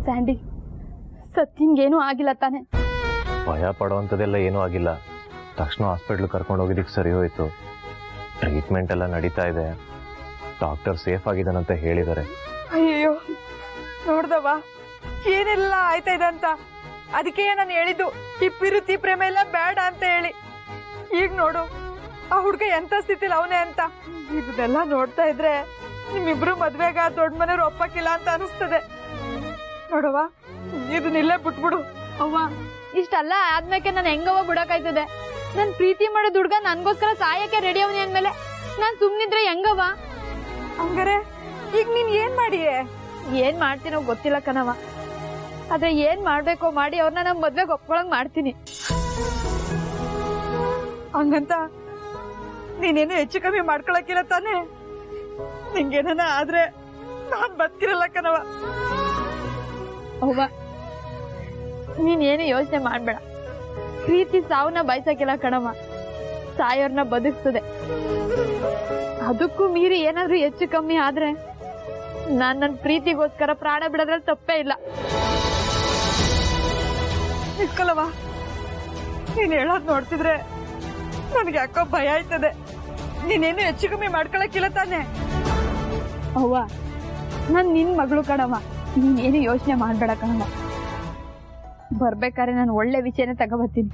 Sandy ಸತ್ತಿನ್ಗೇನೂ ಆಗಿಲ್ಲ ತಾನೆ ಭಯ ಪಡೋವಂಥದ್ದೆಲ್ಲ ಏನೂ ಆಗಿಲ್ಲ ತಕ್ಷಣ ಹಾಸ್ಪಿಟ್ಲ್ ಕರ್ಕೊಂಡು ಹೋಗಿದ್ದಕ್ಕೆ ಸರಿ ಹೋಯ್ತು ಟ್ರೀಟ್ಮೆಂಟ್ ಎಲ್ಲ ನಡೀತಾ ಇದೆ ಡಾಕ್ಟರ್ ಸೇಫ್ ಆಗಿದ್ದಾನಂತ ಹೇಳಿದ್ದಾರೆ ಅಯ್ಯೋ ನೋಡ್ದವ ಏನೆಲ್ಲ ಆಯ್ತಾ ಇದೆ ಅಂತ ಅದಕ್ಕೆ ನಾನು ಹೇಳಿದ್ದು ಈ ಪಿರುತಿ ಪ್ರೇಮ ಎಲ್ಲ ಬೇಡ ಅಂತ ಹೇಳಿ ಈಗ ನೋಡು ಆ ಹುಡ್ಗ ಎಂತ ಸ್ಥಿತಿಲಿ ಅವನೇ ಅಂತ ಇದನ್ನೆಲ್ಲ ನೋಡ್ತಾ ಇದ್ರೆ ನಿಮ್ಮಿಬ್ರು ಮದ್ವೆಗ ದೊಡ್ಡ ಮನೆಯವ್ರು ಒಪ್ಪಕ್ಕಿಲ್ಲ ಅಂತ ಅನಿಸ್ತದೆ ನೋಡವ ಇದನ್ನಿಲ್ಲೇ ಬಿಟ್ಬಿಡು ಅವ್ವ ಇಷ್ಟೆಲ್ಲ ಆದ್ಮೇಲೆ ನಾನು ಹೆಂಗವ್ವ ಬಿಡಕಾಯ್ತದೆ ನನ್ ಪ್ರೀತಿ ಮಾಡೋ ಹುಡ್ಗ ನನ್ಗೋಸ್ಕರ ಸಾಯಕ್ಕೆ ರೆಡಿ ಅವನಿ ಅಂದ್ಮೇಲೆ ನಾನ್ ಸುಮ್ನಿದ್ರೆ ಹೆಂಗವ್ವ ಹಂಗಾರೆ ಈಗ ನೀನ್ ಏನ್ ಮಾಡಿಯೇ ಏನ್ ಮಾಡ್ತೀನೋ ಗೊತ್ತಿಲ್ಲ ಕಣವ ಆದ್ರೆ ಏನ್ ಮಾಡ್ಬೇಕೋ ಮಾಡಿ ಅವ್ರನ್ನ ನಮ್ ಮದ್ವೆಗೆ ಒಪ್ಕೊಳಂಗ್ ಮಾಡ್ತೀನಿ ಹಂಗಂತ ನೀನೇನು ಹೆಚ್ಚು ಕಮ್ಮಿ ಮಾಡ್ಕೊಳಕಿಲ್ಲ ತಾನೇ ನಿಂಗೇನ ಆದ್ರೆ ನಾನ್ ಬದುಕಿರಲ್ಲ ಕಣವ ಅವ್ವ ನೀನ್ ಏನು ಯೋಚನೆ ಮಾಡ್ಬೇಡ ಪ್ರೀತಿ ಸಾವನ್ನ ಬಯಸಕ್ಕಿಲ್ಲ ಕಣವ ಸಾಯೋರ್ನ ಬದುಕ್ತದೆ ಅದಕ್ಕೂ ಮೀರಿ ಏನಾದ್ರೂ ಹೆಚ್ಚು ಕಮ್ಮಿ ಆದ್ರೆ ನಾನ್ ನನ್ ಪ್ರೀತಿಗೋಸ್ಕರ ಪ್ರಾಣ ಬಿಡೋದ್ರಲ್ಲಿ ತಪ್ಪೇ ಇಲ್ಲ ನಿತ್ಕೊಳವ ನೀನ್ ಹೇಳೋದ್ ನೋಡ್ತಿದ್ರೆ ನನ್ಗೆ ಯಾಕೋ ಭಯ ಆಯ್ತದೆ ನೀನೇನು ಹೆಚ್ಚು ಕಮ್ಮಿ ಮಾಡ್ಕೊಳಕಿಲ್ಲ ತಾನೇ ಅವ್ವ ನಾನ್ ನಿನ್ ಮಗಳು ಕಣವ ನೀನೇನು ಯೋಚನೆ ಮಾಡ್ಬೇಡ ಕಣವ ಬರ್ಬೇಕಾದ್ರೆ ನಾನು ಒಳ್ಳೆ ವಿಷಯನೇ ತಗೋಬರ್ತೀನಿ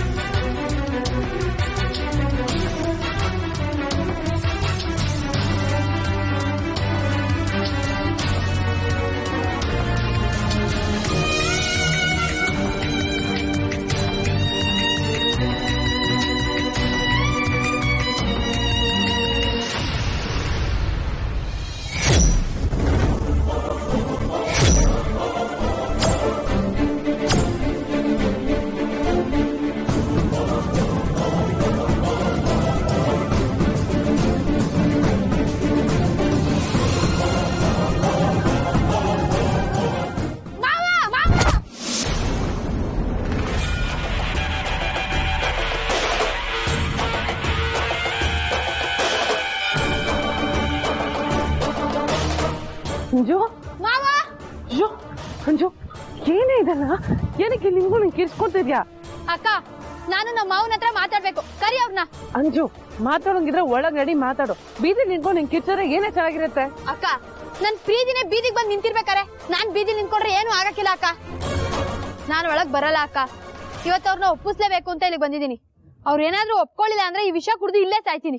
ಅಂಜು ಮಾವ ಅಯ್ಯೋ ಅಂಜು ಏನೇ ಇದಲ್ಲ ಏನಕ್ಕೆ ನಿಂಗೂ ನಂಗೆ ಕಿರ್ಸ್ಕೊತಿದ್ಯಾ ಅಕ್ಕ ನಾನು ನಮ್ಮ ಮಾವನ ಹತ್ರ ಮಾತಾಡ್ಬೇಕು ಕರಿ ಅವ್ರನ್ನ ಅಂಜು ಮಾತಾಡೋಂಗಿದ್ರೆ ಒಳಗ್ ನಡಿ ಮಾತಾಡು ಬೀದಿ ನಿಂತ್ಕೊಂಡು ನಿಂಗೆ ಕಿರ್ಚೋದ್ರೆ ಏನೇ ಚೆನ್ನಾಗಿರುತ್ತೆ ಅಕ್ಕ ನನ್ ಪ್ರೀತಿನೇ ಬೀದಿಗೆ ಬಂದ್ ನಿಂತಿರ್ಬೇಕಾರೆ ನಾನ್ ಬೀದಿ ನಿಂತ್ಕೊಂಡ್ರೆ ಏನು ಆಗಕ್ಕಿಲ್ಲ ಅಕ್ಕ ನಾನ್ ಒಳಗ್ ಬರಲ್ಲ ಅಕ್ಕ ಇವತ್ತು ಅವ್ರನ್ನ ಒಪ್ಪಿಸ್ಲೇಬೇಕು ಅಂತ ಇಲ್ಲಿ ಬಂದಿದ್ದೀನಿ ಅವ್ರ ಏನಾದ್ರೂ ಒಪ್ಕೊಳ್ಳಿಲ್ಲ ಅಂದ್ರೆ ಈ ವಿಷ ಕುಡ್ದು ಇಲ್ಲೇ ಸಾಯ್ತೀನಿ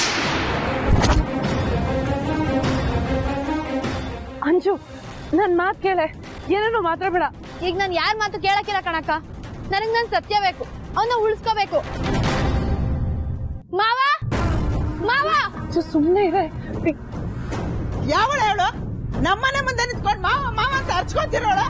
ಅಂಜು ನನ್ ಮಾತ್ ಕೇಳೆ ಏನೇನೋ ಮಾತಾಡ್ಬೇಡ ಈಗ ನಾನ್ ಯಾರ ಮಾತು ಕೇಳಕ್ಕಿಲ್ಲ ಕಣಕ್ಕ ನನಗ್ ನನ್ ಸತ್ಯ ಬೇಕು ಅವನ್ನ ಉಳಿಸ್ಕೋಬೇಕು ಮಾವ ಮಾವ ಅಂಜು ಸುಮ್ನೆ ಇದೆ ಯಾವಳ ಹೇಳು ನಮ್ಮನೆ ಮುಂದೆ ನಿಂತ್ಕೊಂಡು ಮಾವ ಮಾವ ಅಂತ ಹರ್ಚ್ಕೊಂತಿರೋಳು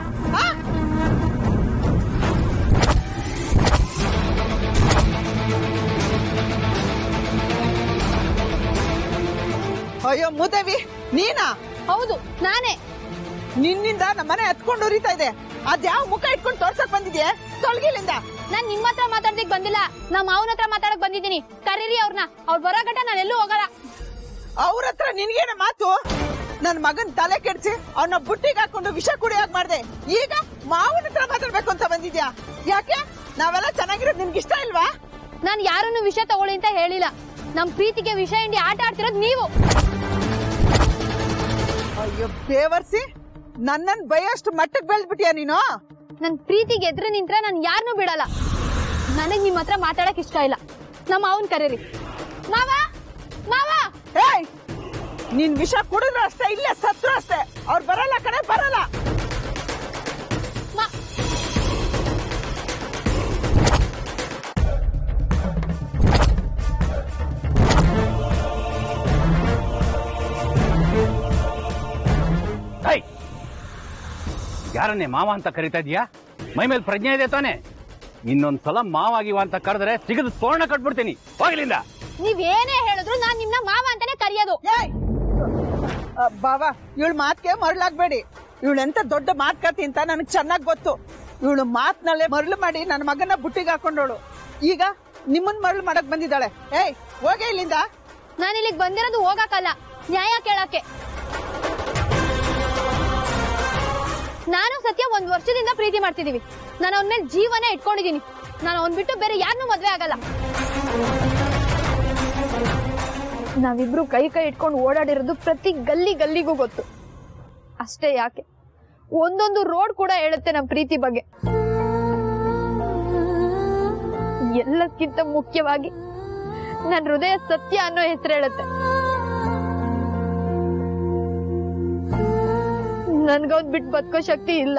ಅಯ್ಯೋ ಮುದೇವಿ ನೀನಾ ಹೌದು ನಾನೇ ನಿನ್ನಿಂದ ನಮ್ಮನೆ ಹತ್ಕೊಂಡು ಉರಿತಾ ಇದೆ ಅದ್ಯಾವ ಮುಖ ಇಟ್ಕೊಂಡು ತೋರ್ಸಕ್ ಬಂದಿದ್ಯೆ ತೊಳ್ಗಿಲಿಂದ ನಾನ್ ನಿಮ್ಮ ಹತ್ರ ಮಾತಾಡ್ದಿಕ್ ಬಂದಿಲ್ಲ ನಮ್ಮ ಮಾವನ ಹತ್ರ ಮಾತಾಡಕ್ ಬಂದಿದ್ದೀನಿ ಕರೀರಿ ಅವ್ರನ್ನ ಅವ್ರು ಬರೋ ಗಂಟ ನಾನು ಎಲ್ಲೂ ಹೋಗಲ್ಲ ಅವ್ರ ಹತ್ರ ನಿನ್ಗೇನ ಮಾತು ನನ್ ಮಗನ್ ತಲೆ ಕೆಡ್ಸಿ ಅವನ ಬುಟ್ಟಿಗೆ ಹಾಕೊಂಡು ವಿಷ ಕುಡಿಯಾಕ್ ಮಾಡ್ದೆ ಈಗ ಮಾವನ ಹತ್ರ ಮಾತಾಡ್ಬೇಕು ಅಂತ ಬಂದಿದ್ಯಾ ಯಾಕೆ ನಾವೆಲ್ಲ ಚೆನ್ನಾಗಿರೋದು ನಿನ್ಗೆ ಇಷ್ಟ ಇಲ್ವಾ ನಾನ್ ಯಾರನ್ನು ವಿಷ ತಗೊಳ್ಳಿ ಅಂತ ಹೇಳಿಲ್ಲ ನಮ್ ಪ್ರೀತಿಗೆ ವಿಷ ಹಿಂಡಿ ಆಟ ಆಡ್ತಿರೋದ್ ನೀವು ಅಯ್ಯೋ ಬೇವರ್ಸಿ ನನ್ನನ್ ಬೈಯಷ್ಟು ಮಟ್ಟಕ್ಕೆ ಬೆಳೆದ್ಬಿಟ್ಯಾ ನೀನು ನನ್ ಪ್ರೀತಿಗೆ ಎದುರು ನಿಂತ್ರೆ ನಾನ್ ಯಾರನ್ನೂ ಬಿಡಲ್ಲ ನನಗ್ ನಿಮ್ ಹತ್ರ ಮಾತಾಡಕ್ ಇಷ್ಟ ಇಲ್ಲ ನಮ್ಮ ಅವನ್ ಕರೀರಿ ಮಾವ ಮಾವ ಏಯ್ ನೀನ್ ವಿಷ ಕುಡಿದ್ರು ಅಷ್ಟೇ ಇಲ್ಲೇ ಸತ್ರು ಅಷ್ಟೇ ಅವ್ರು ಬರಲ್ಲ ಕಡೆ ಬರಲ್ಲ ಮಾ- ಹೈ ಯಾರನ್ನೇ ಮಾವ ಅಂತ ಕರಿತಾ ಇದೀಯಾ ಮೈ ಮೇಲೆ ಪ್ರಜ್ಞೆ ಇದೆ ತಾನೆ ಇನ್ನೊಂದ್ಸಲ ಮಾವಾಗಿವ ಅಂತ ಕರೆದ್ರೆ ಸಿಗದು ತೋರಣ ಕಟ್ಬಿಡ್ತೀನಿ ಹೋಗ್ಲಿಂದ ನೀವೇನೇ ಹೇಳಿದ್ರು ನಾನ್ ನಿಮ್ನ ಮಾವ ಅಂತಾನೆ ಕರೆಯೋದು ಏಯ್ ಅ, ಬಾವಾ ಇವಳ ಮಾತ್ಗೆ ಮರಳಾಗ್ಬೇಡಿ ಇವಳೆಂತ ದೊಡ್ಡ ಮಾತ್ಕತಿ ಅಂತ ನನಗ್ ಚೆನ್ನಾಗ್ ಗೊತ್ತು ಇವಳು ಮಾತ್ನಲ್ಲೇ ಮರಳು ಮಾಡಿ ನನ್ನ ಮಗನ ಬುಟ್ಟಿಗೆ ಹಾಕೊಂಡೋಳು ಈಗ ನಿಮ್ಮನ್ ಮರಳು ಮಾಡಕ್ ಬಂದಿದ್ದಾಳೆ ಏಯ್ ಹೋಗೇ ಇಲ್ಲಿಂದ ನಾನು ಇಲ್ಲಿಗೆ ಬಂದಿರೋದು ಹೋಗಕ್ಕಲ್ಲ ನ್ಯಾಯ ಕೇಳಕ್ಕೆ ನಾನು ಸತ್ಯ ಒಂದ್ ವರ್ಷದಿಂದ ಪ್ರೀತಿ ಮಾಡ್ತಿದೀವಿ ನಾನು ಅವನ ಮೇಲೆ ಜೀವನೇ ಇಟ್ಕೊಂಡಿದೀನಿ ನಾನು ಅವ್ನ್ ಬಿಟ್ಟು ಬೇರೆ ಯಾರನ್ನೂ ಮದ್ವೆ ಆಗಲ್ಲ ನಾವಿಬ್ರು ಕೈ ಕೈ ಇಟ್ಕೊಂಡು ಓಡಾಡಿರೋದು ಪ್ರತಿ ಗಲ್ಲಿ ಗಲ್ಲಿಗೂ ಗೊತ್ತು ಅಷ್ಟೇ ಯಾಕೆ ಒಂದೊಂದು ರೋಡ್ ಕೂಡ ಹೇಳುತ್ತೆ ನಮ್ಮ ಪ್ರೀತಿ ಬಗ್ಗೆ ಎಲ್ಲಕ್ಕಿಂತ ಮುಖ್ಯವಾಗಿ ನನ್ನ ಹೃದಯ ಸತ್ಯ ಅನ್ನೋ ಹೆಸರು ಹೇಳುತ್ತೆ ನನ್ಗೌದ್ ಬಿಟ್ಟು ಬದುಕೋ ಶಕ್ತಿ ಇಲ್ಲ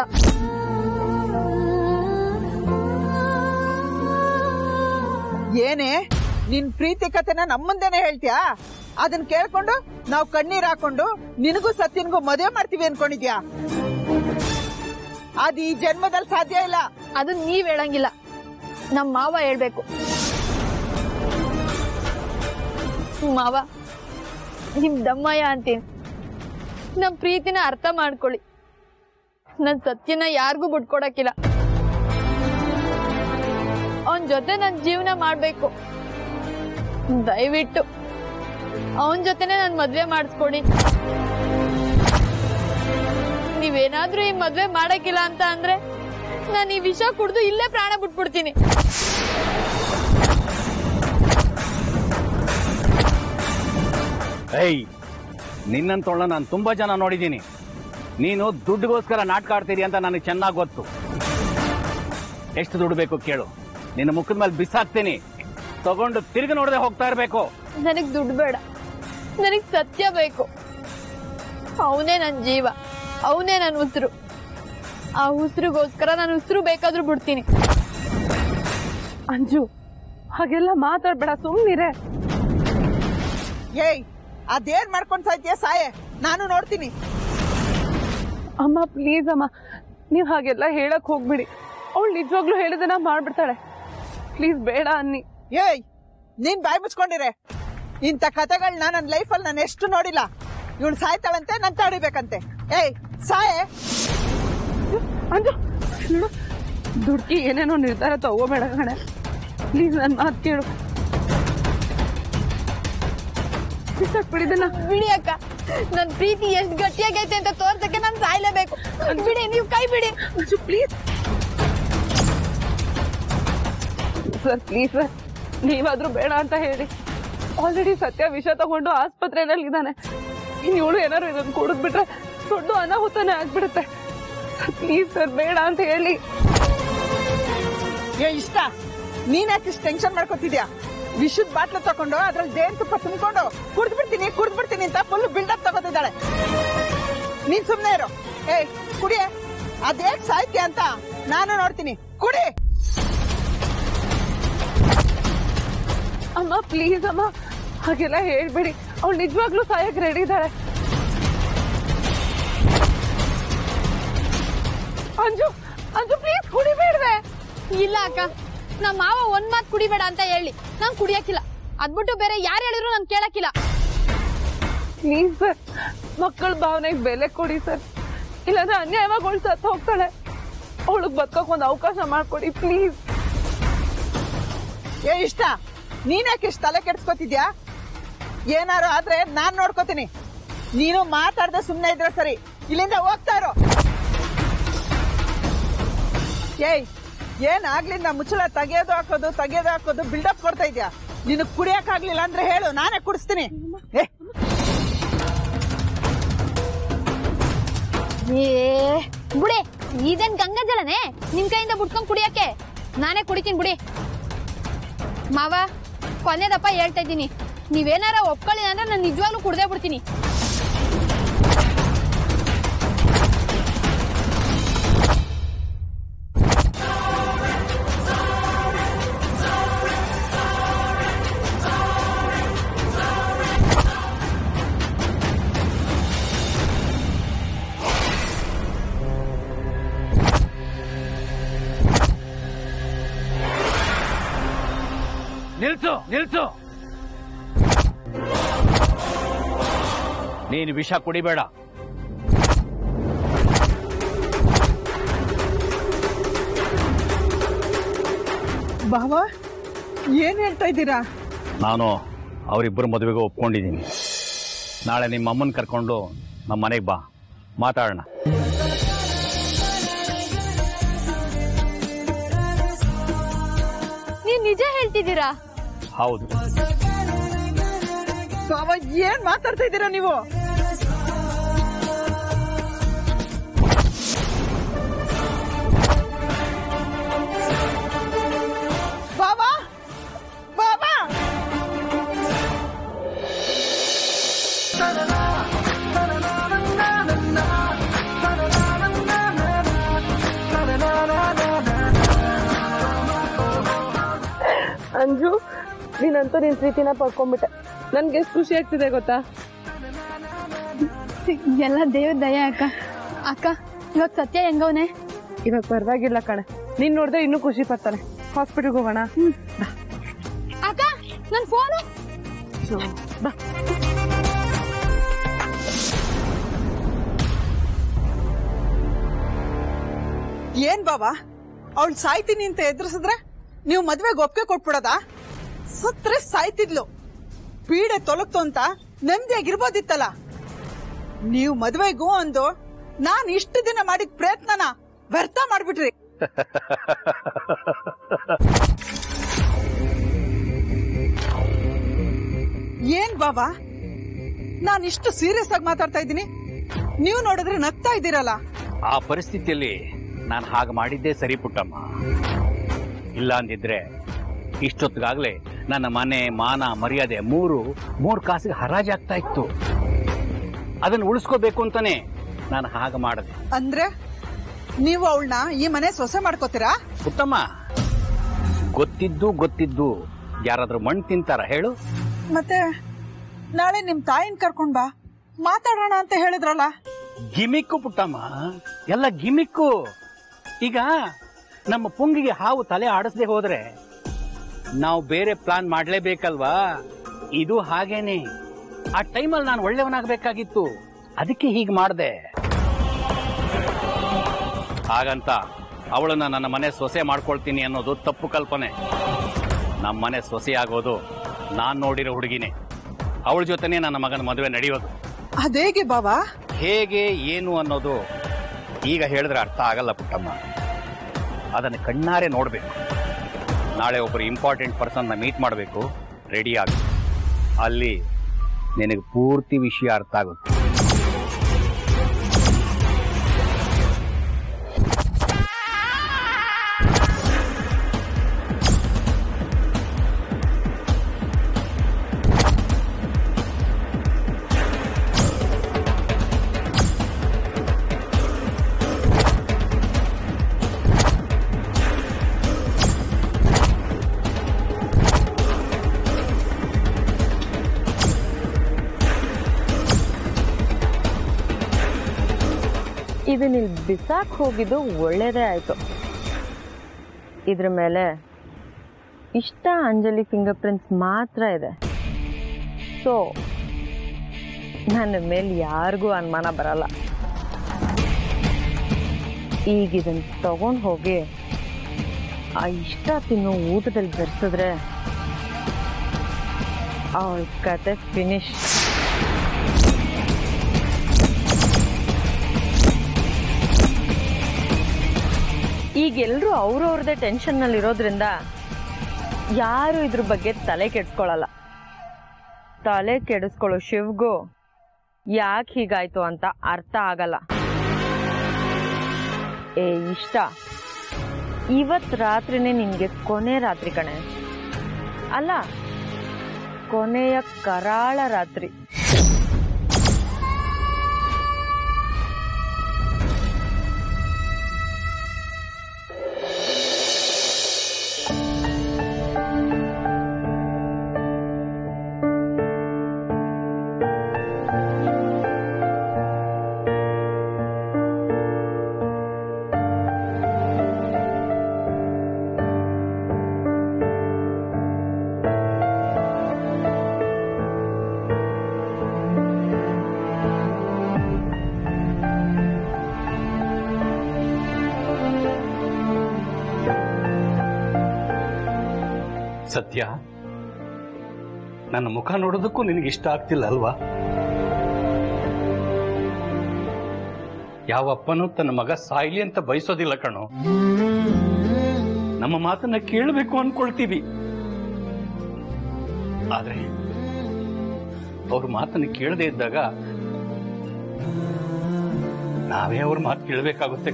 ಏನೇ ನಿನ್ ಪ್ರೀತಿ ಕಥೆನ ನಮ್ಮಂದೇನೆ ಹೇಳ್ತೀಯಾ ಅದನ್ನ ಕೇಳ್ಕೊಂಡು ನಾವು ಕಣ್ಣೀರ್ ಹಾಕೊಂಡು ನಿನಗೂ ಸತ್ಯನ್ಗೂ ಮದುವೆ ಮಾಡ್ತೀವಿ ಅನ್ಕೊಂಡಿದ್ಯಾ ಅದ್ ಈ ಜನ್ಮದಲ್ಲಿ ಸಾಧ್ಯ ಇಲ್ಲ ಅದು ನೀವ್ ಹೇಳಂಗಿಲ್ಲ ನಮ್ ಮಾವ ಹೇಳ್ಬೇಕು ಮಾವ ನಿಮ್ ದಮ್ಮಯ್ಯ ಅಂತೀನಿ ನಮ್ ಪ್ರೀತಿನ ಅರ್ಥ ಮಾಡ್ಕೊಳ್ಳಿ ನನ್ ಸತ್ಯನ ಯಾರಿಗೂ ಬಿಟ್ಕೊಡಕ್ಕಿಲ್ಲ ಅವನ್ ಜೊತೆ ನನ್ ಜೀವನ ಮಾಡ್ಬೇಕು ದಯವಿಟ್ಟು ಅವನ್ ಜೊತೆನೆ ನನ್ ಮದ್ವೆ ಮಾಡಿಸ್ಕೊಡಿ ನೀವೇನಾದ್ರೂ ಈ ಮದ್ವೆ ಮಾಡಕ್ಕಿಲ್ಲ ಅಂತ ಅಂದ್ರೆ ನಾನು ಈ ವಿಷ ಕುಡ್ದು ಇಲ್ಲೇ ಪ್ರಾಣ ಬಿಟ್ಬಿಡ್ತೀನಿ ಏಯ್ ನಿನ್ನಂತೊಳ್ಳ ನಾನು ತುಂಬಾ ಜನ ನೋಡಿದ್ದೀನಿ ನೀನು ದುಡ್ಡುಗೋಸ್ಕರ ನಾಟಕ ಆಡ್ತೀರಿ ಅಂತ ನನಗೆ ಚೆನ್ನಾಗಿ ಗೊತ್ತು ಎಷ್ಟು ದುಡ್ಡು ಬೇಕು ಕೇಳು ನಿನ್ನ ಮುಖದ ಮೇಲೆ ಬಿಸಾಕ್ತೀನಿ ತಗೊಂಡು ತಿರುಗಿ ನೋಡದೆ ಹೋಗ್ತಾ ಇರಬೇಕು ನನಗ್ ದುಡ್ಡು ಬೇಡ ನನಗ್ ಸತ್ಯ ಬೇಕು ಅವನೇ ನನ್ ಜೀವ ಅವನೇ ನನ್ ಉಸಿರು ಆ ಉಸಿರಿಗೋಸ್ಕರ ನಾನು ಉಸಿರು ಬೇಕಾದ್ರೂ ಬಿಡ್ತೀನಿ ಅಂಜು ಹಾಗೆಲ್ಲ ಮಾತಾಡ್ಬೇಡ ಸುಮ್ನಿರೆ ಏಯ್ ಅದೇನ್ ಮಾಡ್ಕೊಂಡ್ ಸಾಯ್ತೀಯ ಸಾಯೆ ನಾನು ನೋಡ್ತೀನಿ ಅಮ್ಮ ಪ್ಲೀಸ್ ಅಮ್ಮ ನೀವ್ ಹಾಗೆಲ್ಲ ಹೇಳಕ್ ಹೋಗ್ಬಿಡಿ ಅವಳು ನಿಜವಾಗ್ಲೂ ಹೇಳಿದನ ಮಾಡ್ಬಿಡ್ತಾಳೆ ಪ್ಲೀಸ್ ಬೇಡ ಅನ್ನಿ ಏಯ್ ನೀನ್ ಬಾಯ್ ಮುಚ್ಕೊಂಡಿರೆ ಇಂಥ ಕಥೆಗಳನ್ನ ನನ್ನ ಲೈಫಲ್ಲಿ ನಾನು ಎಷ್ಟು ನೋಡಿಲ್ಲ ಇವಳು ಸಾಯ್ತಾಳಂತೆ ನನ್ ತಡಿಬೇಕಂತೆ ಏಯ್ ಸಾಯೆ ಅಂಜು ನೋಡು ದುಡ್ಕಿ ಏನೇನೋ ನಿರ್ಧಾರ ತಗೋಬೇಡ ಕಣೆ ಪ್ಲೀಸ್ ನನ್ ಮಾತು ಕೇಳು ಬಿಸಾಕ್ಬಿಡಿದನ್ನ ಬಿಡಿ ಅಕ್ಕ ನನ್ ಪ್ರೀತಿ ಎಷ್ಟ್ ಗಟ್ಟಿಯಾಗೈತೆ ಅಂತ ತೋರ್ಸಕ್ಕೆ ನಾನ್ ಸಾಯ್ಲೇಬೇಕು ಬಿಡಿ ನೀವು ಕೈ ಬಿಡಿ Anju please sir please sir ನೀವಾದ್ರೂ ಬೇಡ ಅಂತ ಹೇಳಿ ಆಲ್ರೆಡಿ ಸತ್ಯ ವಿಷ ತಗೊಂಡು ಆಸ್ಪತ್ರೆನಲ್ಲಿ ಇದ್ದಾನೆ ಇನ್ ಇವಳು ಏನಾದ್ರು ಇದನ್ನ ಕುಡಿದ್ಬಿಟ್ರೆ ದೊಡ್ಡ ಅನಾಹುತನೇ ಆಗ್ಬಿಡುತ್ತೆ ಪ್ಲೀಸ್ ಸರ್ ಬೇಡ ಅಂತ ಹೇಳಿ ಏ ಇಷ್ಟ ನೀನ್ ಯಾಕೆ ಇಷ್ಟು ಟೆನ್ಷನ್ ಮಾಡ್ಕೊತಿದ್ಯಾ ವಿಷದ ಬಾಟ್ಲು ತಕೊಂಡು ಅದ್ರಲ್ಲಿ ದೇನ್ ತುಪ್ಪ ತುಂಬಿಕೊಂಡು ಕುಡ್ದು ಬಿಡ್ತೀನಿ ಕುಡ್ದು ಬಿಡ್ತೀನಿ ಅಂತ ಫುಲ್ ಬಿಲ್ಡಪ್ ತಗೋತಿದ್ದಾಳೆ ನೀನ್ ಸುಮ್ನೆ ಇರು ಏಯ್ ಕುಡಿಯೇ ಅದೇಕ್ ಸಾಯ್ತೀಯ ಅಂತ ನಾನು ನೋಡ್ತೀನಿ ಕುಡಿ ಅಮ್ಮ ಪ್ಲೀಸ್ ಅಮ್ಮ ಹಾಗೆಲ್ಲ ಹೇಳ್ಬೇಡಿ ಅವ್ಳು ನಿಜವಾಗ್ಲೂ ಸಾಯಕ್ ರೆಡಿ ಇದ್ದಾಳೆ ಅಂಜು ಅಂಜು ಪ್ಲೀಸ್ ಕುಡಿಬೇಡ್ವೆ ಇಲ್ಲ ಅಕ್ಕ ನಮ್ಮ ಮಾವ ಒಂದ್ ಮಾತ್ ಕುಡಿಬೇಡ ಅಂತ ಹೇಳಿ ನಾನ್ ಕುಡಿಯಕ್ಕಿಲ್ಲ ಅದ್ಬಿಟ್ಟು ಬೇರೆ ಯಾರು ಹೇಳಿದ್ರು ನಾನ್ ಕೇಳಕ್ಕಿಲ್ಲ ಪ್ಲೀಸ್ ಸರ್ ಮಕ್ಕಳ ಭಾವನೆಗೆ ಬೆಲೆ ಕೊಡಿ ಸರ್ ಇಲ್ಲಾಂದ್ರೆ ಅನ್ಯಾಯವಾಗಿ ಅವಳು ಸತ್ತು ಹೋಗ್ತಾಳೆ ಅವಳಿಗೆ ಬದುಕೋಕ್ ಒಂದು ಅವಕಾಶ ಮಾಡ್ಕೊಡಿ ಪ್ಲೀಸ್ ಏ ಇಷ್ಟ ನೀನ್ ಯಾಕೆ ಇಷ್ಟು ತಲೆ ಕೆಡ್ಸ್ಕೊತಿದ್ಯಾ ಏನಾರು ಆದ್ರೆ ನಾನ್ ನೋಡ್ಕೋತೀನಿ ನೀನು ಮಾತಾಡ್ದೆ ಸುಮ್ನೆ ಇದ್ರೆ ಸರಿ ಇಲ್ಲಿಂದ ಹೋಗ್ತಾ ಇರೋ ಏಯ್ ಏನ್ ಆಗ್ಲಿಂದ ಮುಚ್ಚಳ ತೆಗೆಯೋದು ಹಾಕೋದು ತೆಗೆಯೋದು ಹಾಕೋದು ಬಿಲ್ಡಪ್ ಕೊಡ್ತಾ ಇದ್ಯಾ ನಿನಗ್ ಕುಡಿಯಕ್ ಆಗ್ಲಿಲ್ಲ ಅಂದ್ರೆ ಹೇಳು ನಾನೇ ಕುಡಿಸ್ತೀನಿ ಏ ಏ ಬುಡಿ ಇದೇನ್ ಗಂಗಾ ಜಲನೇ ನಿಮ್ ಕೈಯಿಂದ ಬಿಟ್ಕೊಂಡ್ ಕುಡಿಯಕ್ಕೆ ನಾನೇ ಕುಡಿತೀನಿ ಬಿಡಿ ಮಾವ ಕೊನೆದಪ್ಪ ಹೇಳ್ತಾ ಇದ್ದೀನಿ ನೀವೇನಾರ ಒಪ್ಕೊಳ್ಳಿ ಅಂದ್ರೆ ನಾನು ನಿಜವಾಗ್ಲೂ ಕುಡ್ದೇ ಬಿಡ್ತೀನಿ ನಿಲ್ಸು ನಿಲ್ಸು ನೀನು ವಿಷ ಕುಡಿಬೇಡ ಬಾವಾ ಏನ್ ಹೇಳ್ತಾ ಇದ್ದೀರಾ ನಾನು ಅವರಿಬ್ಬರು ಮದುವೆಗೆ ಒಪ್ಕೊಂಡಿದ್ದೀನಿ ನಾಳೆ ನಿಮ್ಮ ಅಮ್ಮನ ಕರ್ಕೊಂಡು ನಮ್ಮ ಮನೆಗೆ ಬಾ ಮಾತಾಡೋಣ ಹೌದು ಬಾವ ಏನ್ ಮಾತಾಡ್ತಾ ಇದ್ದೀರಾ ನೀವು ಬಾಬಾ ಬಾಬಾ ಅಂಜು ನೀನಂತೂ ನಿನ್ ಪ್ರೀತಿನ ಪಡ್ಕೊಂಡ್ಬಿಟ್ಟೆ ನನ್ಗೆ ಎಷ್ಟು ಖುಷಿ ಆಗ್ತಿದೆ ಗೊತ್ತಾ ಎಲ್ಲ ದೇವ್ರ ದಯ ಅಕ್ಕ ಅಕ್ಕ ಇವಾಗ ಸತ್ಯ ಹೆಂಗವನೆ ಇವಾಗ ಪರವಾಗಿಲ್ಲ ಕಣೆ ನೀನ್ ನೋಡಿದ್ರೆ ಇನ್ನೂ ಖುಷಿ ಪಡ್ತಾನೆ ಹಾಸ್ಪಿಟಲ್ಗೆ ಹೋಗೋಣ ಅಕ್ಕ ನನ್ ಫೋನ್ ಏನ್ ಬಾಬಾ ಅವಳು ಸಾಯ್ತೀನಿ ಅಂತ ಎದುರಿಸಿದ್ರೆ ನೀವು ಮದ್ವೆಗೆ ಒಪ್ಪಿಗೆ ಕೊಟ್ಬಿಡದ ಸತ್ರೆ ಸಾಯ್ತಿದ್ಲು ಪೀಡೆ ತೊಲಗ್ತು ಅಂತ ನೆಮ್ಮದಿಯಾಗಿರ್ಬೋದಿತ್ತಲ್ಲ ನೀವು ಮದ್ವೆಗೂ ಒಂದು ನಾನ್ ಇಷ್ಟು ದಿನ ಮಾಡಿದ ಪ್ರಯತ್ನನ ವ್ಯರ್ಥ ಮಾಡ್ಬಿಟ್ರಿ ಏನ್ ಬಾಬಾ ನಾನ್ ಇಷ್ಟು ಸೀರಿಯಸ್ ಆಗಿ ಮಾತಾಡ್ತಾ ಇದ್ದೀನಿ ನೀವು ನೋಡಿದ್ರೆ ನಗ್ತಾ ಇದ್ದೀರಲ್ಲ ಆ ಪರಿಸ್ಥಿತಿಯಲ್ಲಿ ನಾನು ಹಾಗೆ ಮಾಡಿದ್ದೇ ಸರಿ ಪುಟ್ಟಮ್ಮ ಇಲ್ಲ ಅಂದಿದ್ರೆ ಇಷ್ಟೊತ್ತಿಗಾಗ್ಲೇ ನನ್ನ ಮನೆ ಮಾನ ಮರ್ಯಾದೆ ಮೂರು ಮೂರು ಕಾಸಿಗೆ ಹರಾಜಾಗ್ತಾ ಇತ್ತು ಅದನ್ನು ಉಳಿಸ್ಕೋಬೇಕು ಅಂತಾನೆ ನಾನು ಹಾಗೆ ಮಾಡಿದೆ ಅಂದ್ರೆ ನೀವು ಅವಳನ್ನ ಈ ಮನೆ ಸೊಸೆ ಮಾಡ್ಕೋತೀರಾ ಪುಟ್ಟಮ್ಮ ಗೊತ್ತಿದ್ದು ಗೊತ್ತಿದ್ದು ಯಾರಾದ್ರೂ ಮಣ್ಣು ತಿಂತಾರ ಹೇಳು ಮತ್ತೆ ನಾಳೆ ನಿಮ್ ತಾಯಿನ ಕರ್ಕೊಂಡ್ ಬಾ ಮಾತಾಡೋಣ ಅಂತ ಹೇಳಿದ್ರಲ್ಲ ಗಿಮಿಕ್ಕು ಪುಟ್ಟಮ್ಮ ಎಲ್ಲ ಗಿಮಿಕ್ಕು ಈಗ ನಮ್ಮ ಪುಂಗಿಗೆ ಹಾವು ತಲೆ ಆಡಿಸದೆ ಹೋದ್ರೆ ನಾವು ಬೇರೆ ಪ್ಲಾನ್ ಮಾಡ್ಲೇಬೇಕಲ್ವಾ ಇದು ಹಾಗೇನೆ ಆ ಟೈಮಲ್ಲಿ ನಾನು ಒಳ್ಳೆಯವನಾಗಬೇಕಾಗಿತ್ತು ಅದಕ್ಕೆ ಹೀಗೆ ಮಾಡಿದೆ ಹಾಗಂತ ಅವಳನ್ನ ನನ್ನ ಮನೆ ಸೊಸೆ ಮಾಡ್ಕೊಳ್ತೀನಿ ಅನ್ನೋದು ತಪ್ಪು ಕಲ್ಪನೆ ನಮ್ಮ ಮನೆ ಸೊಸೆ ಆಗೋದು ನಾನ್ ನೋಡಿರೋ ಹುಡುಗಿನೇ ಅವಳ ಜೊತೆನೇ ನನ್ನ ಮಗನ ಮದುವೆ ನಡೆಯೋದು ಅದೇಗೆ ಬಾಬಾ ಹೇಗೆ ಏನು ಅನ್ನೋದು ಈಗ ಹೇಳಿದ್ರೆ ಅರ್ಥ ಆಗಲ್ಲ ಪುಟ್ಟಮ್ಮ ಅದನ್ನು ಕಣ್ಣಾರೆ ನೋಡಬೇಕು ನಾಳೆ ಒಬ್ಬರು ಇಂಪಾರ್ಟೆಂಟ್ ಪರ್ಸನ್ನ ಮೀಟ್ ಮಾಡಬೇಕು ರೆಡಿ ಆಗಿ ಅಲ್ಲಿ ನಿನಗೆ ಪೂರ್ತಿ ವಿಷಯ ಅರ್ಥ ಆಗುತ್ತೆ ಇದನ್ನ ಇಲ್ಲಿ ಬಿಸಾಕ್ ಹೋಗಿದ್ದು ಒಳ್ಳೇದೇ ಆಯ್ತು ಇದ್ರ ಮೇಲೆ ಇಷ್ಟ ಅಂಜಲಿ ಫಿಂಗರ್ ಪ್ರಿಂಟ್ಸ್ ಮಾತ್ರ ಇದೆ ಸೊ ನನ್ನ ಮೇಲೆ ಯಾರಿಗೂ ಅನುಮಾನ ಬರಲ್ಲ ಈಗ ಇದನ್ನ ತಗೊಂಡು ಹೋಗಿ ಆ ಇಷ್ಟ ತಿನ್ನೋ ಊಟದಲ್ಲಿ ಬೆರೆಸಿದ್ರೆ ಅವಳ ಕತೆ ಫಿನಿಶ್ ಈಗ ಎಲ್ರು ಅವ್ರವ್ರದೇ ಟೆನ್ಷನ್ ನಲ್ಲಿ ಇರೋದ್ರಿಂದ ಯಾರು ಇದ್ರ ಬಗ್ಗೆ ತಲೆ ಕೆಡ್ಸ್ಕೊಳಲ್ಲ ತಲೆ ಕೆಡಿಸ್ಕೊಳ್ಳೋ ಶಿವ್ಗೂ ಯಾಕೆ ಹೀಗಾಯ್ತು ಅಂತ ಅರ್ಥ ಆಗಲ್ಲ ಏ ಇಷ್ಟ ಇವತ್ ರಾತ್ರಿನೇ ನಿನ್ಗೆ ಕೊನೆ ರಾತ್ರಿ ಕಣೆ ಅಲ್ಲ ಕೊನೆಯ ಕರಾಳ ರಾತ್ರಿ ಸತ್ಯ ನನ್ನ ಮುಖ ನೋಡೋದಕ್ಕೂ ನಿನಗೆ ಇಷ್ಟ ಆಗ್ತಿಲ್ಲ ಅಲ್ವಾ ಯಾವ ಅಪ್ಪನೂ ತನ್ನ ಮಗ ಸಾಯ್ಲಿ ಅಂತ ಬಯಸೋದಿಲ್ಲ ಕಣೋ ನಮ್ಮ ಮಾತನ್ನ ಕೇಳಬೇಕು ಅನ್ಕೊಳ್ತೀವಿ ಆದ್ರೆ ಅವ್ರ ಮಾತನ್ನು ಕೇಳದೆ ಇದ್ದಾಗ ನಾವೇ ಅವ್ರ ಮಾತು ಕೇಳಬೇಕಾಗುತ್ತೆ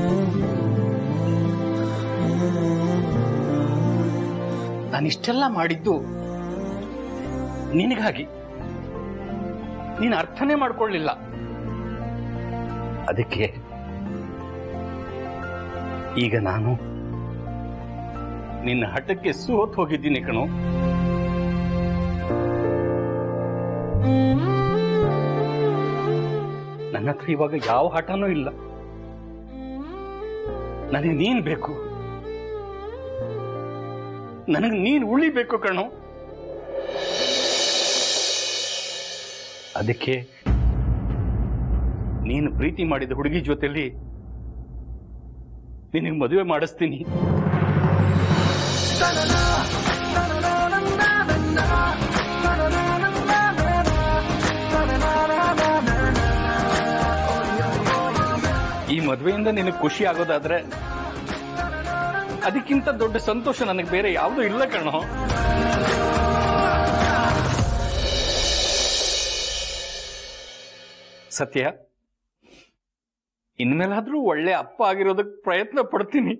ನಾನಿಷ್ಟೆಲ್ಲ ಮಾಡಿದ್ದು ನಿನಗಾಗಿ ನೀನು ಅರ್ಥನೇ ಮಾಡ್ಕೊಳ್ಳಿಲ್ಲ ಅದಕ್ಕೆ ಈಗ ನಾನು ನಿನ್ನ ಹಠಕ್ಕೆ ಸೋತ್ ಹೋಗಿದ್ದೀನಿ ಕಣೋ ನನ್ನ ಹತ್ರ ಇವಾಗ ಯಾವ ಹಠನೂ ಇಲ್ಲ ನನಗೆ ನೀನ್ ಬೇಕು ನನಗೆ ನೀನ್ ಉಳಿಬೇಕು ಕಣೋ ಅದಕ್ಕೆ ನೀನು ಪ್ರೀತಿ ಮಾಡಿದ ಹುಡುಗಿ ಜೊತೆಲಿ ನಿನಗೆ ಮದುವೆ ಮಾಡಿಸ್ತೀನಿ ಈ ಮದುವೆಯಿಂದ ನಿನಗೆ ಖುಷಿ ಆಗೋದಾದ್ರೆ ಅದಕ್ಕಿಂತ ದೊಡ್ಡ ಸಂತೋಷ ನನಗೆ ಬೇರೆ ಯಾವುದೂ ಇಲ್ಲ ಕಣೋ ಸತ್ಯ ಇನ್ಮೇಲಾದ್ರೂ ಒಳ್ಳೆ ಅಪ್ಪ ಆಗಿರೋದಕ್ಕೆ ಪ್ರಯತ್ನ ಪಡ್ತೀನಿ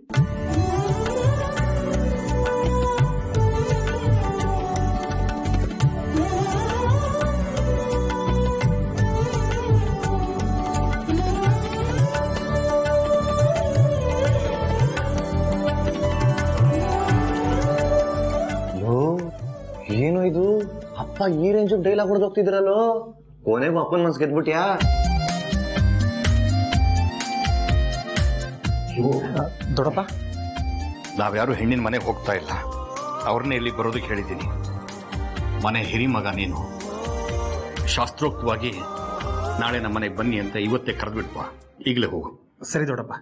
ಅಯ್ಯೋ ಏನು ಇದು ಅಪ್ಪ ಈ ರೇಂಜ್ ಡೈಲಾಗ್ ಹೊಡೆದು ಹೋಗ್ತಿದ್ರಲ್ಲೋ ಕೊನೆಗೂ ಅಪ್ಪನ ಮನ್ಸ್ ಗೆದ್ಬಿಟ್ಯಾ ದೊಡ್ಡಪ್ಪ ನಾವ್ಯಾರು ಹೆಣ್ಣಿನ ಮನೆಗೆ ಹೋಗ್ತಾ ಇಲ್ಲ ಅವ್ರನ್ನೇ ಇಲ್ಲಿ ಬರೋದಕ್ಕೆ ಹೇಳಿದ್ದೀನಿ ಮನೆ ಹಿರಿ ಮಗ ನೀನು ಶಾಸ್ತ್ರೋಕ್ತವಾಗಿ ನಾಳೆ ನಮ್ಮ ಮನೆಗೆ ಬನ್ನಿ ಅಂತ ಇವತ್ತೇ ಕರೆದ್ಬಿಟ್ವಾ ಈಗಲೇ ಹೋಗು ಸರಿ ದೊಡ್ಡಪ್ಪ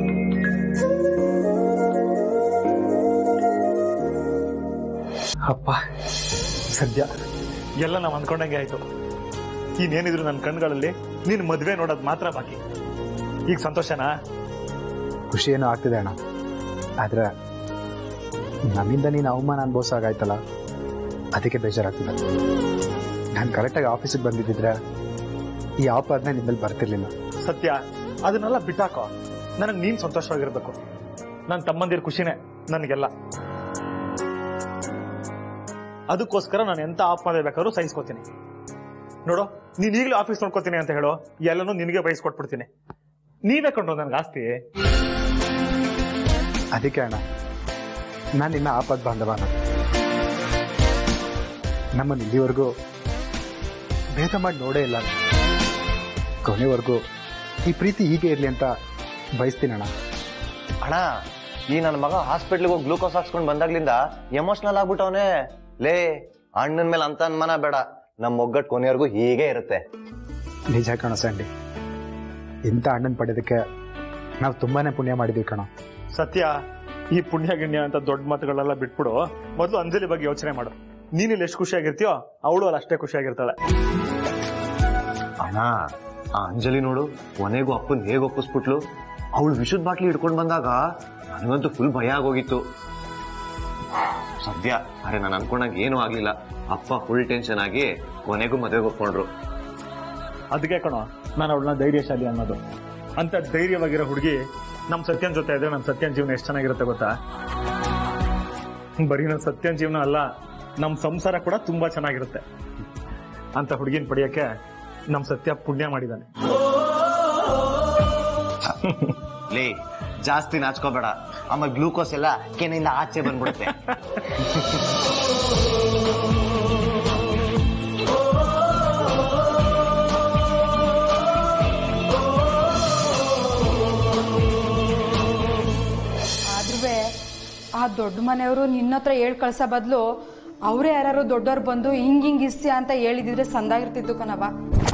ಅಪ್ಪ ಸದ್ಯ ಎಲ್ಲ ನಾವು ಅಂದ್ಕೊಂಡಂಗೆ ಆಯ್ತು ಇನ್ನೇನಿದ್ರು ನನ್ನ ಕಣ್ಗಳಲ್ಲಿ ನೀನ್ ಮದ್ವೆ ನೋಡೋದು ಮಾತ್ರ ಬಾಕಿ ಈಗ ಸಂತೋಷನಾ ಖುಷಿ ಏನೋ ಆಗ್ತಿದೆ ಅಣ್ಣ ಆದ್ರೆ ನನ್ನಿಂದ ನೀನು ಅವಮಾನ ಅನುಭವಿಸಾಗಾಯ್ತಲ್ಲ ಅದಕ್ಕೆ ಬೇಜಾರಾಗ್ತಿದೆ ನಾನು ಕರೆಕ್ಟಾಗಿ ಆಫೀಸಿಗೆ ಬಂದಿದ್ದಿದ್ರೆ ಈ ಆಪಾದನೆ ನಿಮ್ಮಲ್ಲಿ ಬರ್ತಿರ್ಲಿಲ್ಲ ಸತ್ಯ ಅದನ್ನೆಲ್ಲ ಬಿಟ್ಟಾಕೋ ನನಗೆ ನೀನ್ ಸಂತೋಷವಾಗಿರ್ಬೇಕು ನನ್ನ ತಮ್ಮಂದಿರ ಖುಷಿನೇ ನನಗೆಲ್ಲ ಅದಕ್ಕೋಸ್ಕರ ನಾನು ಎಂತ ಆಪ್ ಮಾಡೇ ಬೇಕಾದ್ರೂ ಸಹಿಸ್ಕೋತೀನಿ ನೋಡು ನೀನ್ ಈಗಲೂ ಆಫೀಸ್ ನೋಡ್ಕೋತೀನಿ ಅಂತ ಹೇಳೋ ಎಲ್ಲನೂ ನಿನಗೆ ಬಯಸ್ಕೊಟ್ಬಿಡ್ತೀನಿ ನೀವೇ ಕೊಂಡ್ರು ನನ್ಗೆ ಆಸ್ತಿ ಅದಕ್ಕೆ ಅಣ್ಣ ನಾನು ನಿನ್ನ ಆಪದ್ ಬಾಂಧವನ ನಮ್ಮನ್ನು ಇಲ್ಲಿವರೆಗೂ ಭೇದ ಮಾಡಿ ನೋಡೇ ಇಲ್ಲ ಕೊನೆವರೆಗೂ ಈ ಪ್ರೀತಿ ಹೀಗೆ ಇರಲಿ ಅಂತ ಬಯಸ್ತೀನಿ ಅಣ್ಣ ಅಣ್ಣ ಈ ನನ್ನ ಮಗ ಹಾಸ್ಪಿಟ್ಲಿಗೆ ಹೋಗಿ ಗ್ಲೂಕೋಸ್ ಹಾಕ್ಸ್ಕೊಂಡ್ ಬಂದಾಗ್ಲಿಂದ ಎಮೋಷನಲ್ ಆಗ್ಬಿಟ್ಟವನೇ ಲೇ ಅಣ್ಣನ ಮೇಲೆ ಅಂತ ಅನ್ಮಾನ ಬೇಡ ನಮ್ಮ ಒಗ್ಗಟ್ಟು ಕೊನೆವರೆಗೂ ಹೀಗೆ ಇರುತ್ತೆ ನಿಜ ಕಣೋ ಸಂಡಿ ಇಂಥ ಅಣ್ಣನ್ ಪಡೆಯೋದಕ್ಕೆ ನಾವು ತುಂಬಾನೇ ಪುಣ್ಯ ಮಾಡಿದ್ವಿ ಕಣೋ ಸತ್ಯ ಈ ಪುಣ್ಯ ಗಿಣ್ಯ ಅಂತ ದೊಡ್ಡ ಮಾತುಗಳೆಲ್ಲ ಬಿಟ್ಬಿಡು ಮೊದಲು ಅಂಜಲಿ ಬಗ್ಗೆ ಯೋಚನೆ ಮಾಡು ನೀನ್ ಇಲ್ಲಿ ಎಷ್ಟು ಖುಷಿಯಾಗಿರ್ತೀಯೋ ಅವಳು ಅಲ್ಲಿ ಅಷ್ಟೇ ಖುಷಿಯಾಗಿರ್ತಾಳೆ ಅಣ್ಣ ಆ ಅಂಜಲಿ ನೋಡು ಕೊನೆಗೂ ಅಪ್ಪನ್ ಹೇಗ್ ಒಪ್ಪಿಸ್ಬಿಟ್ಲು ಅವಳು ವಿಷದ ಬಾಟ್ಲಿ ಹಿಡ್ಕೊಂಡ್ ಬಂದಾಗ ನನಗಂತೂ ಫುಲ್ ಭಯ ಆಗೋಗಿತ್ತು ಸದ್ಯ ಅರೆ ನಾನು ಅನ್ಕೊಂಡಂಗೆ ಏನೂ ಆಗ್ಲಿಲ್ಲ ಅಪ್ಪ ಫುಲ್ ಟೆನ್ಷನ್ ಆಗಿ ಕೊನೆಗೂ ಮದುವೆಗೆ ಒಪ್ಕೊಂಡ್ರು ಅದಕ್ಕೆ ಕಣೋ ನಾನು ಅವಳನ್ನ ಧೈರ್ಯಶಾಲಿ ಅನ್ನೋದು ಅಂತ ಧೈರ್ಯವಾಗಿರೋ ಹುಡುಗಿ ನಮ್ ಸತ್ಯನ್ ಜೊತೆ ಇದ್ರೆ ನಮ್ ಸತ್ಯನ್ ಜೀವನ ಎಷ್ಟು ಚೆನ್ನಾಗಿರುತ್ತೆ ಗೊತ್ತಾ ಬರೀ ನಮ್ ಸತ್ಯನ್ ಜೀವನ ಅಲ್ಲ ನಮ್ ಸಂಸಾರ ಕೂಡ ತುಂಬಾ ಚೆನ್ನಾಗಿರುತ್ತೆ ಅಂತ ಹುಡುಗಿನ ಪಡೆಯಕ್ಕೆ ನಮ್ ಸತ್ಯ ಪುಣ್ಯ ಮಾಡಿದಾನೆ ಲೇ ಜಾಸ್ತಿ ನಾಚ್ಕೋಬೇಡ ಆಮೇಲೆ ಗ್ಲೂಕೋಸ್ ಎಲ್ಲ ಕೆನೆಯಿಂದ ಆಚೆ ಬಂದ್ಬಿಡುತ್ತೆ ಆದ್ರೂ ಆ ದೊಡ್ಡ ಮನೆಯವರು ನಿನ್ನ ಹತ್ರ ಹೇಳ್ ಕಳ್ಸೋ ಬದಲು ಅವರೇ ಯಾರು ದೊಡ್ಡವ್ರು ಬಂದು ಹಿಂಗ್ ಹಿಂಗ್ ಇಸ್ಯ ಅಂತ ಹೇಳಿದಿದ್ರೆ ಸಂದಾಗಿರ್ತಿತ್ತು ಕಣವ